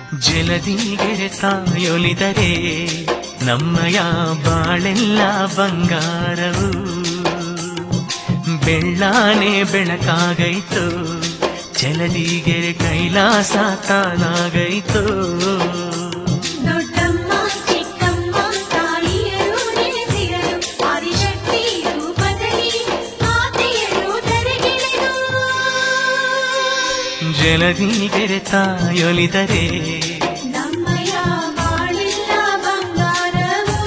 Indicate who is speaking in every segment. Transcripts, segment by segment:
Speaker 1: ಜಲದಿ ಗೆರೆತಾಯೊಲಿದರೆ ನಮ್ಮಯ ಬಾಳೆಲ್ಲ ಬಂಗಾರವು ಬೆಳ್ಳಾನೆ ಬೆಳಕಾಗೈತು ಜಲದಿಗೆರೆ ಕೈಲಾಸ ತಾನಾಗೈತು
Speaker 2: ದೊಡ್ಡಮ್ಮ ಚಿಕ್ಕಮ್ಮ ತಾಯಿಯರು ನೆಲೆಸಿರಲು ಆದಿಶಕ್ತಿ ರೂಪದಲ್ಲಿ ಮಾತೆಯರು ಧರೆಗಿಳಿದು
Speaker 1: ಜಲದಿಗೆರೆ ತಾಯೊಲಿದರೆ
Speaker 2: ನಮ್ಮಯ ಬಾಳೆಲ್ಲ ಬಂಗಾರವು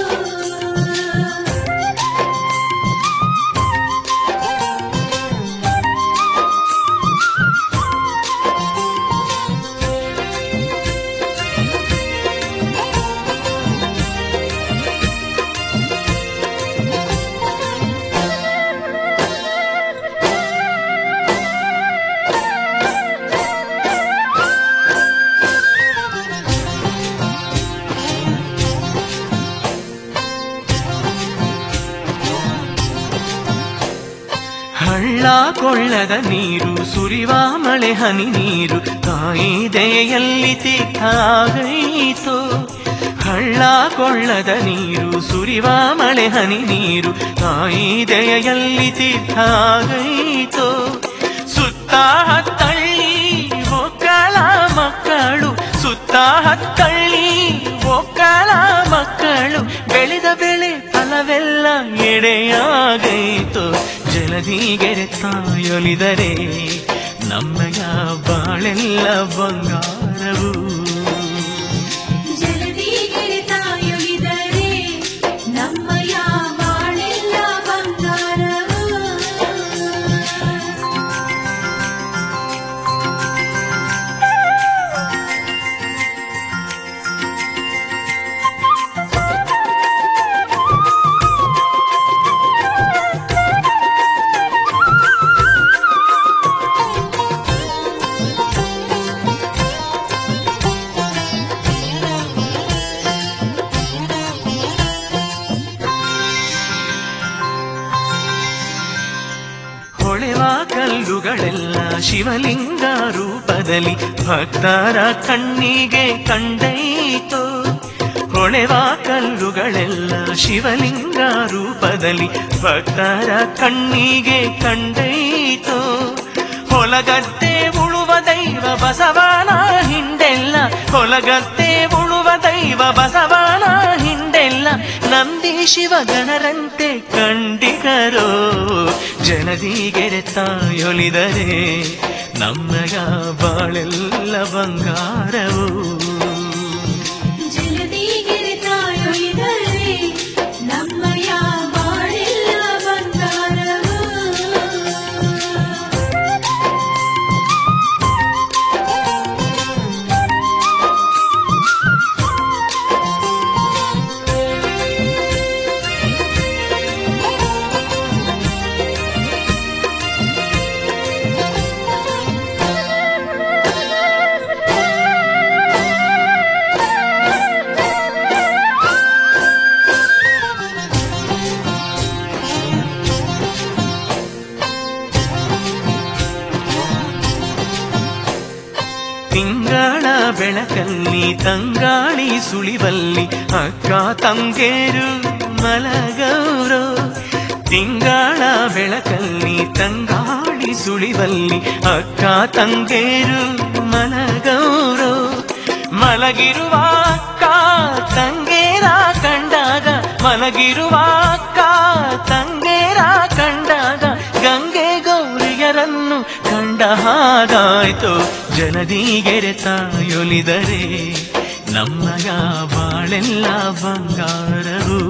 Speaker 1: ಹಳ್ಳ ಕೊಳ್ಳದ ನೀರು ಸುರಿವ ಮಳೆ ಹನಿ ನೀರು ತಾಯಿ ದಯೆಯಲ್ಲಿ ತೀರ್ಥಾಗೈತು ಹಳ್ಳ ಕೊಳ್ಳದ ನೀರು ಸುರಿವ ಮಳೆ ಹನಿ ನೀರು ತಾಯಿ ದಯೆಯಲ್ಲಿ ತೀರ್ಥಾಗೈತು ಸುತ್ತ ಹತ್ತಳ್ಳಿ ಒಕ್ಕಳ ಮಕ್ಕಳು ಸುತ್ತ ಹತ್ತಳ್ಳಿ ಒಕ್ಕಳ ಮಕ್ಕಳು ಬೆಳೆದ ಬೆಳೆ ಫಲವೆಲ್ಲ ಎಡೆಯಾಗೈತು ಜಲದಿಗೆರೆ ತಾಯೊಲಿದರೆ ನಮ್ಮಯ ಬಾಳೆಲ್ಲ ಬಂಗಾರವು
Speaker 2: ಜಲದಿಗೆರೆ ತಾಯೊಲಿದರೆ ನಮ್ಮಯ ಬಾಳೆಲ್ಲ ಬಂಗಾರವು
Speaker 1: ಹೊಳೆವ ಕಲ್ಲುಗಳೆಲ್ಲ ಶಿವಲಿಂಗ ರೂಪದಲ್ಲಿ ಭಕ್ತರ ಕಣ್ಣಿಗೆ ಕಂಡೈತು ಹೊಳೆವ ಕಲ್ಲುಗಳೆಲ್ಲ ಶಿವಲಿಂಗ ರೂಪದಲ್ಲಿ ಭಕ್ತರ ಕಣ್ಣಿಗೆ ಕಂಡೈತು ಹೊಲಗದ್ದೆ ಉಳುವ ದೈವ ಬಸವನ ಹಿಂಡೆಲ್ಲ ಹೊಲಗದ್ದೆ ಉಳುವ ದೈವ ಬಸವನ ಹಿಂಡೆಲ್ಲ ನಂದಿ ಶಿವಗಣರಂತೆ ಕಂಡಿಗರೋ ಜನದಿಗೆರೆ ತಾಯೊಲಿದರೆ ನಮ್ಮಯ ಬಾಳೆಲ್ಲ ಬಂಗಾರವು
Speaker 2: ಜಲದಿಗೆರೆ ತಾಯೊಲಿದರೆ ನಮ್ಮಯ ಬಾಳೆಲ್ಲ ಬಂಗಾರವು
Speaker 1: ತಿಂಗಳ ಬೆಳಕಲ್ಲಿ ತಂಗಾಳಿ ಸುಳಿವಲ್ಲಿ ಅಕ್ಕ ತಂಗೇರು ಮಲಗೌರೋ ತಿಂಗಳ ಬೆಳಕಲ್ಲಿ ತಂಗಾಳಿ ಸುಳಿವಲ್ಲಿ ಅಕ್ಕ ತಂಗೇರು ಮಲಗೌರೋ ಮಲಗಿರುವ ಅಕ್ಕ ತಂಗೇರ ಕಂಡಾಗ ಮಲಗಿರುವ ಅಕ್ಕ ತಂಗೇರ ಕಂಡಾಗ ಗಂಗೆ ಗೌರಿಯರನ್ನು ಕಂಡ ಹಾಗಾಯ್ತು ಜನದಿಗೆರೆ ತಾಯೊಲಿದರೆ ನಮ್ಮಯ ಬಾಳೆಲ್ಲ ಬಂಗಾರವು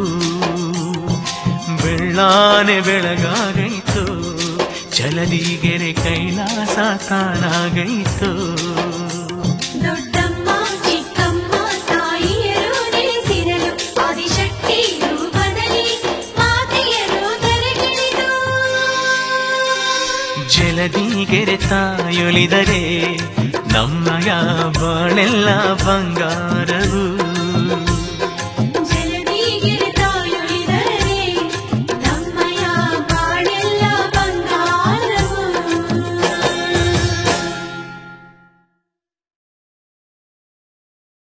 Speaker 1: ಬೆಳ್ಳಾನೆ ಬೆಳಗಾಗೈತು ಜಲದಿಗೆರೆ ಕೈಲಾಸ ತಾನಾಗೈತು
Speaker 2: ದೊಡ್ಡಮ್ಮ ಚಿಕ್ಕಮ್ಮ ತಾಯಿಯರು ನೆಲೆಸಿರಲು ಆದಿಶಕ್ತಿ ರೂಪದಲ್ಲಿ ಮಾತೆಯರು ಧರೆಗಿಳಿದು
Speaker 1: ಜಲದಿಗೆರೆ ತಾಯೊಲಿದರೆ ನಮ್ಮಯ ಬಾಳೆಲ್ಲ ಬಂಗಾರವು